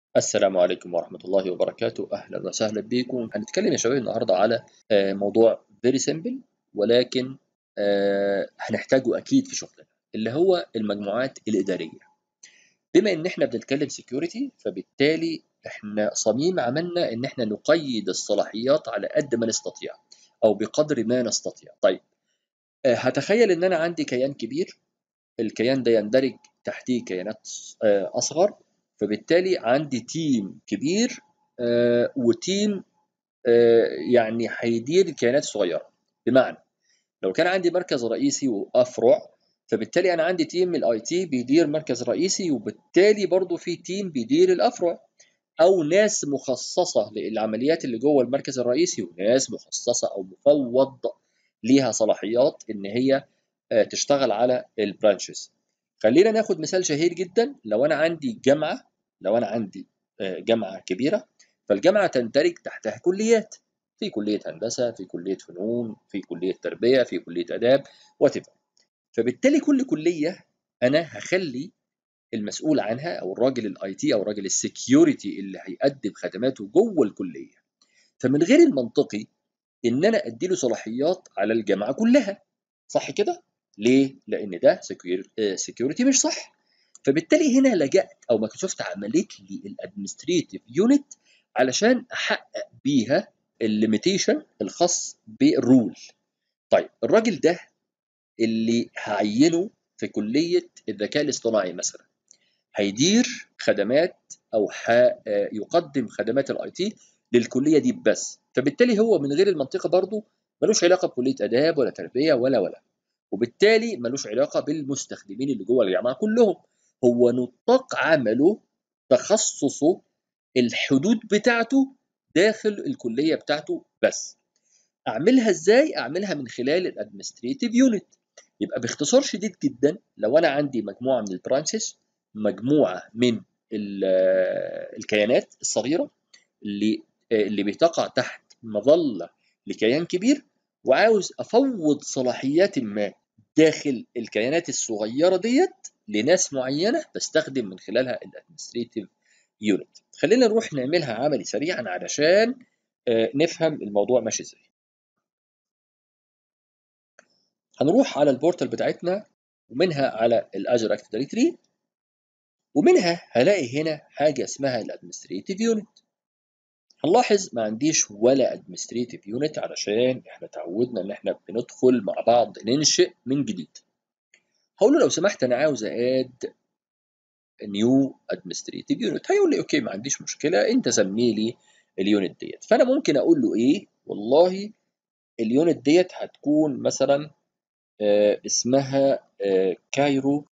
السلام عليكم ورحمة الله وبركاته أهلا وسهلا بكم هنتكلم يا شباب النهاردة على آه، موضوع very simple ولكن آه، هنحتاجه أكيد في شغلنا اللي هو المجموعات الإدارية بما إن إحنا بنتكلم security فبالتالي إحنا صميم عملنا إن إحنا نقيد الصلاحيات على قد ما نستطيع أو بقدر ما نستطيع طيب آه، هتخيل إن أنا عندي كيان كبير الكيان ده يندرج تحتيه كيانات أصغر فبالتالي عندي تيم كبير آه وتيم آه يعني هيدير الكيانات الصغيره بمعنى لو كان عندي مركز رئيسي وافرع فبالتالي انا عندي تيم من الاي تي بيدير مركز رئيسي وبالتالي برضه في تيم بيدير الافرع او ناس مخصصه للعمليات اللي جوه المركز الرئيسي وناس مخصصه او مفوض ليها صلاحيات ان هي آه تشتغل على البرانشز خلينا ناخد مثال شهير جدا لو انا عندي جامعه لو انا عندي جامعه كبيره فالجامعه تندرج تحتها كليات في كليه هندسه في كليه فنون في كليه تربيه في كليه اداب وات فبالتالي كل كليه انا هخلي المسؤول عنها او الراجل الاي تي او الراجل السكيورتي اللي هيقدم خدماته جوه الكليه فمن غير المنطقي ان انا اديله صلاحيات على الجامعه كلها صح كده ليه لان ده سكيورتي مش صح فبالتالي هنا لجأت او مايكروسوفت عملت لي الادمنستريتيف يونت علشان احقق بيها الليميتيشن الخاص بالرول طيب الراجل ده اللي هعينه في كليه الذكاء الاصطناعي مثلا هيدير خدمات او يقدم خدمات الاي تي للكليه دي بس فبالتالي هو من غير المنطقه برضه ملوش علاقه بكليه اداب ولا تربيه ولا ولا وبالتالي ملوش علاقه بالمستخدمين اللي جوه الجامعه كلهم هو نطاق عمله تخصصه الحدود بتاعته داخل الكليه بتاعته بس اعملها ازاي اعملها من خلال الادمنستريتيف يونت يبقى باختصار شديد جدا لو انا عندي مجموعه من البرانشز مجموعه من الكيانات الصغيره اللي اللي بتقع تحت مظله لكيان كبير وعاوز افوض صلاحيات ما داخل الكيانات الصغيره ديت لناس معينه بستخدم من خلالها الادمنستريتيف يونت خلينا نروح نعملها عملي سريعا علشان نفهم الموضوع ماشي ازاي هنروح على البورتال بتاعتنا ومنها على الاجر اكتف دايركتري ومنها هلاقي هنا حاجه اسمها الادمنستريتيف يونت هنلاحظ ما عنديش ولا ادمنستريتيف يونت علشان احنا تعودنا ان احنا بندخل مع بعض ننشئ من جديد هقول له لو سمحت انا عاوز اد نيو ادمنستريتيف يونت هيقول لي اوكي ما عنديش مشكله انت سمي لي اليونت ديت فانا ممكن اقول له ايه والله اليونت ديت هتكون مثلا آه اسمها آه كايرو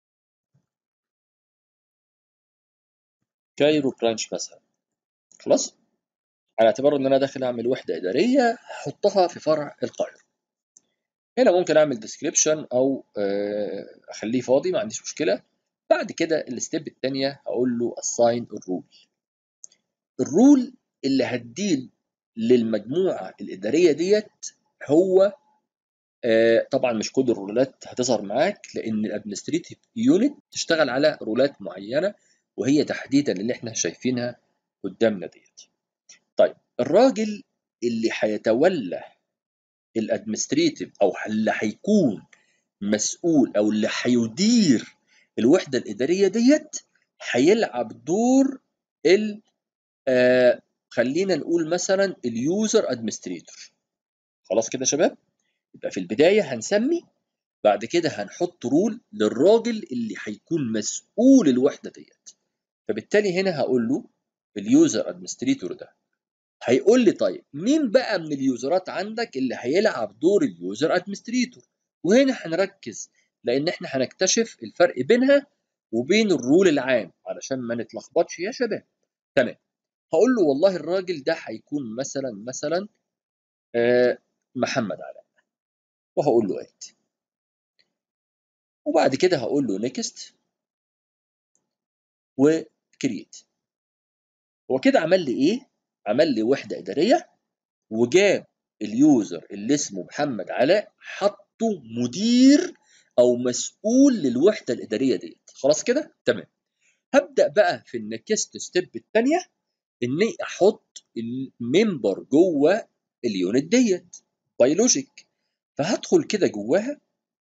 كايرو برانش مثلا خلاص على اعتبار ان انا داخل اعمل وحده اداريه هحطها في فرع القاهره هنا ممكن اعمل ديسكريبشن او اخليه فاضي ما عنديش مشكله بعد كده الستيب الثانيه هقول له assign الرول الرول اللي هديه للمجموعه الاداريه ديت هو طبعا مش كل الرولات هتظهر معاك لان الادمنستريتيف يونت تشتغل على رولات معينه وهي تحديدا اللي احنا شايفينها قدامنا ديت طيب الراجل اللي هيتولى الادمنستريتيف او اللي هيكون مسؤول او اللي هيدير الوحده الاداريه ديت هيلعب دور ال آه خلينا نقول مثلا اليوزر ادمنستريتور خلاص كده يا شباب يبقى في البدايه هنسمي بعد كده هنحط رول للراجل اللي هيكون مسؤول الوحده ديت فبالتالي هنا هقول له اليوزر ادمنستريتور ده هيقول لي طيب مين بقى من اليوزرات عندك اللي هيلعب دور اليوزر ادمنستريتور وهنا هنركز لان احنا هنكتشف الفرق بينها وبين الرول العام علشان ما نتلخبطش يا شباب تمام هقول له والله الراجل ده هيكون مثلا مثلا آه محمد علاء وهقول له اد وبعد كده هقول له نيكست وكرييت هو كده عمل لي ايه عمل لي وحده اداريه وجاب اليوزر اللي اسمه محمد علاء حطه مدير او مسؤول للوحده الاداريه ديت خلاص كده تمام هبدا بقى في النكست ستيب الثانيه اني احط الممبر جوه اليونت ديت بيولوجيك فهدخل كده جواها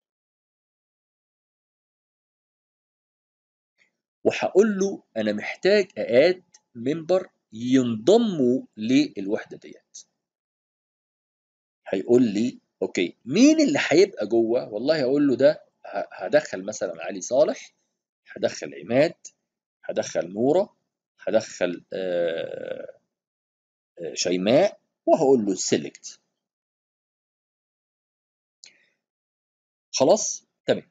وهقول له انا محتاج ااد ممبر ينضموا للوحده ديت هيقول لي اوكي مين اللي هيبقى جوه والله اقول له ده هدخل مثلا علي صالح هدخل عماد هدخل نوره هدخل آه شيماء وهقول له سيلكت خلاص تمام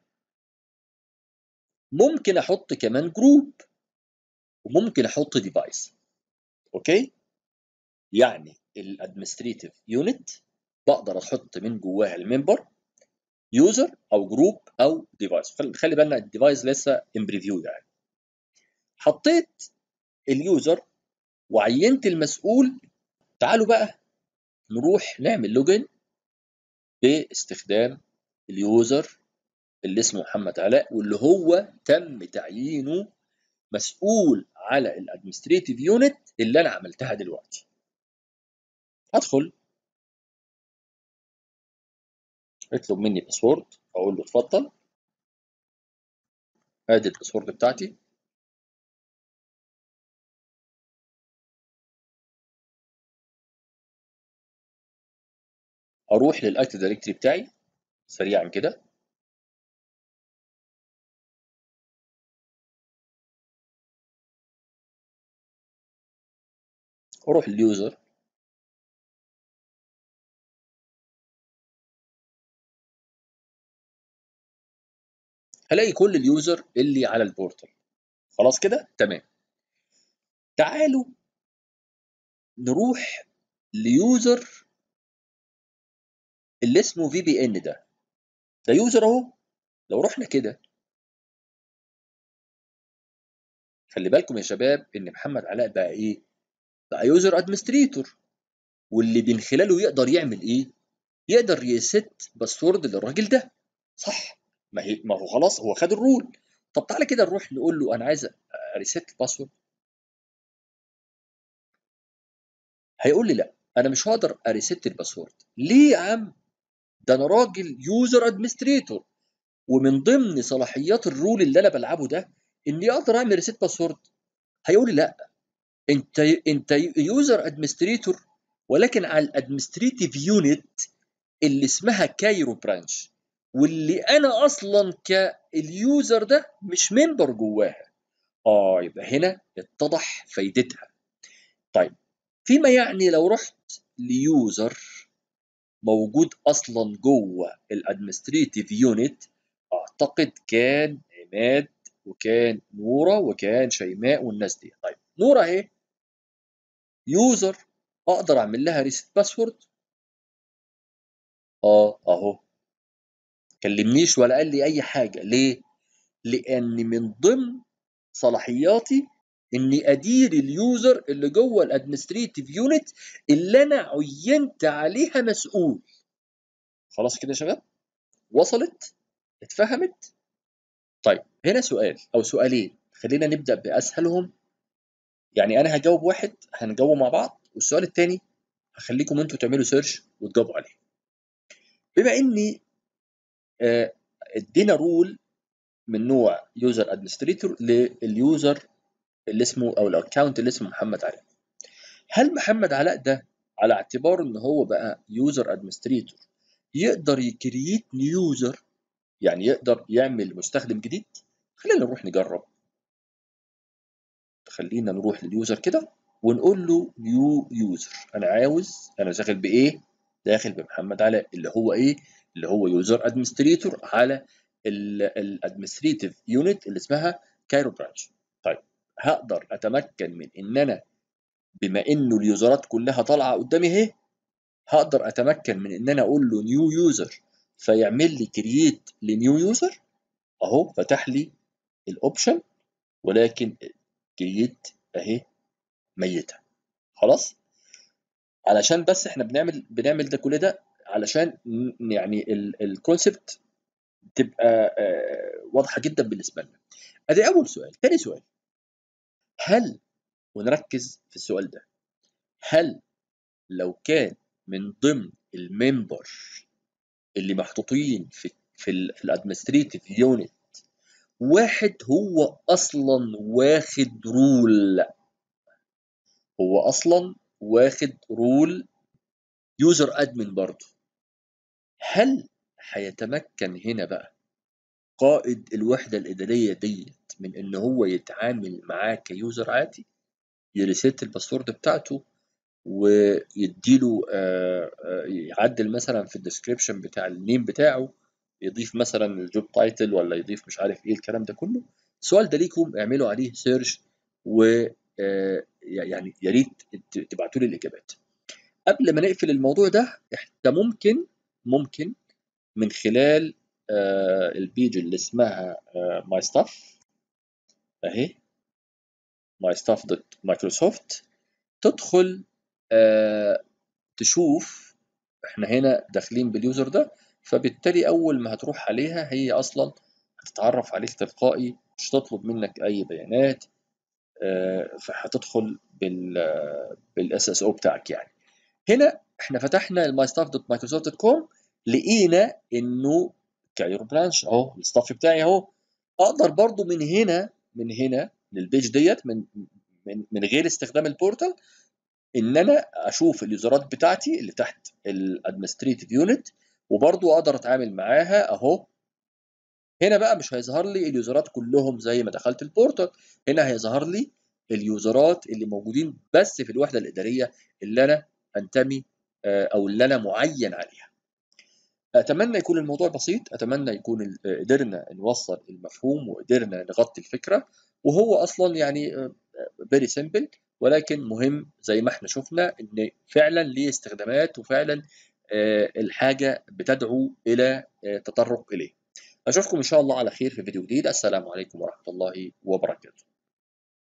ممكن احط كمان جروب وممكن احط ديفايس اوكي يعني الادمنستريتيف يونت بقدر احط من جواها الممبر يوزر او جروب او ديفايس خلي بالنا الديفايس لسه ان بريفيو يعني حطيت اليوزر وعينت المسؤول تعالوا بقى نروح نعمل لوجن باستخدام اليوزر اللي اسمه محمد علاء واللي هو تم تعيينه مسؤول على الادمنستريتيف يونت اللي انا عملتها دلوقتي ادخل اطلب مني باسورد اقول له اتفضل ادي الباسورد بتاعتي اروح للاكتيف دايركتري بتاعي سريعا كده اروح لليوزر هلاقي كل اليوزر اللي على البورتال خلاص كده تمام تعالوا نروح ليوزر اللي اسمه في بي ان ده ده يوزر اهو لو رحنا كده خلي بالكم يا شباب ان محمد علاء بقى ايه بقى يوزر ادمنستريتور واللي من خلاله يقدر يعمل ايه يقدر يست باسورد للراجل ده صح ما هي ما هو خلاص هو خد الرول طب تعالى كده نروح نقول له انا عايز ريست الباسورد هيقول لي لا انا مش هقدر اريست الباسورد ليه يا عم ده انا راجل يوزر ادمنستريتور ومن ضمن صلاحيات الرول اللي انا بلعبه ده اني اقدر اعمل ريست باسورد هيقول لي لا انت انت يوزر ادمنستريتور ولكن على الادمنستريتيف يونت اللي اسمها كايرو برانش واللي انا اصلا كاليوزر ده مش ممبر جواها اه يبقى هنا اتضح فايدتها طيب فيما يعني لو رحت ليوزر موجود اصلا جوه الادمنستريتيف يونت اعتقد كان عماد وكان نوره وكان شيماء والناس دي طيب نوره اهي يوزر اقدر اعمل لها ريست باسورد اه اهو كلمنيش ولا قال لي اي حاجه ليه لان من ضمن صلاحياتي اني ادير اليوزر اللي جوه الادمنستريتيف يونت اللي انا عينت عليها مسؤول خلاص كده يا شباب وصلت اتفهمت طيب هنا سؤال او سؤالين خلينا نبدا باسهلهم يعني انا هجاوب واحد هنجاوبه مع بعض والسؤال الثاني هخليكم انتوا تعملوا سيرش وتجاوبوا عليه بما اني ادينا رول من نوع يوزر ادمنستريتور لليوزر اللي اسمه او الاكونت اللي اسمه محمد علاء هل محمد علاء ده على اعتبار ان هو بقى يوزر ادمنستريتور يقدر يكريت نيو يوزر يعني يقدر يعمل مستخدم جديد خلينا نروح نجرب خلينا نروح لليوزر كده ونقول له نيو يوزر انا عاوز انا داخل بايه داخل بمحمد علاء اللي هو ايه اللي هو يوزر ادمنستريتور على الادمنستريتيف يونت اللي اسمها كايرو برانش طيب هقدر اتمكن من ان انا بما انه اليوزرات كلها طالعه قدامي اهي هقدر اتمكن من ان انا اقول له نيو يوزر فيعمل لي كرييت لنيو يوزر اهو فتح لي الاوبشن ولكن كرييت اهي ميته خلاص علشان بس احنا بنعمل بنعمل ده كل ده علشان يعني الكونسبت تبقى واضحه جدا بالنسبه لنا ادي اول سؤال تاني سؤال هل ونركز في السؤال ده هل لو كان من ضمن الممبر اللي محطوطين في في الادمنستريتيف يونت واحد هو اصلا واخد رول هو اصلا واخد رول يوزر ادمن برضه هل هيتمكن هنا بقى قائد الوحدة الإدارية ديت من إن هو يتعامل معاه كيوزر عادي يريسيت الباسورد بتاعته ويديله آه، آه، يعدل مثلا في الديسكريبشن بتاع النيم بتاعه يضيف مثلا الجوب تايتل ولا يضيف مش عارف ايه الكلام ده كله السؤال ده ليكم اعملوا عليه سيرش و آه، يعني يا ريت تبعتوا لي الاجابات قبل ما نقفل الموضوع ده احنا ممكن ممكن من خلال آه، البيج اللي اسمها ماي ستاف اهي ماي ستاف دوت مايكروسوفت تدخل آه، تشوف احنا هنا داخلين باليوزر ده فبالتالي اول ما هتروح عليها هي اصلا هتتعرف عليك تلقائي مش تطلب منك اي بيانات آه، فهتدخل بال بالاس اس او بتاعك يعني هنا احنا فتحنا الماي ستاف دوت مايكروسوفت دوت كوم لقينا انه كايرو برانش اهو الستاف بتاعي اهو اقدر برضو من هنا من هنا من البيج ديت من من من غير استخدام البورتال ان انا اشوف اليوزرات بتاعتي اللي تحت الادمنستريتيف يونت وبرضو اقدر اتعامل معاها اهو هنا بقى مش هيظهر لي اليوزرات كلهم زي ما دخلت البورتال هنا هيظهر لي اليوزرات اللي موجودين بس في الوحده الاداريه اللي انا انتمي آه، او اللي انا معين عليها اتمنى يكون الموضوع بسيط اتمنى يكون قدرنا نوصل المفهوم وقدرنا نغطي الفكره وهو اصلا يعني فيري آه، سيمبل ولكن مهم زي ما احنا شفنا ان فعلا ليه استخدامات وفعلا آه، الحاجه بتدعو الى التطرق اليه اشوفكم ان شاء الله على خير في فيديو جديد السلام عليكم ورحمه الله وبركاته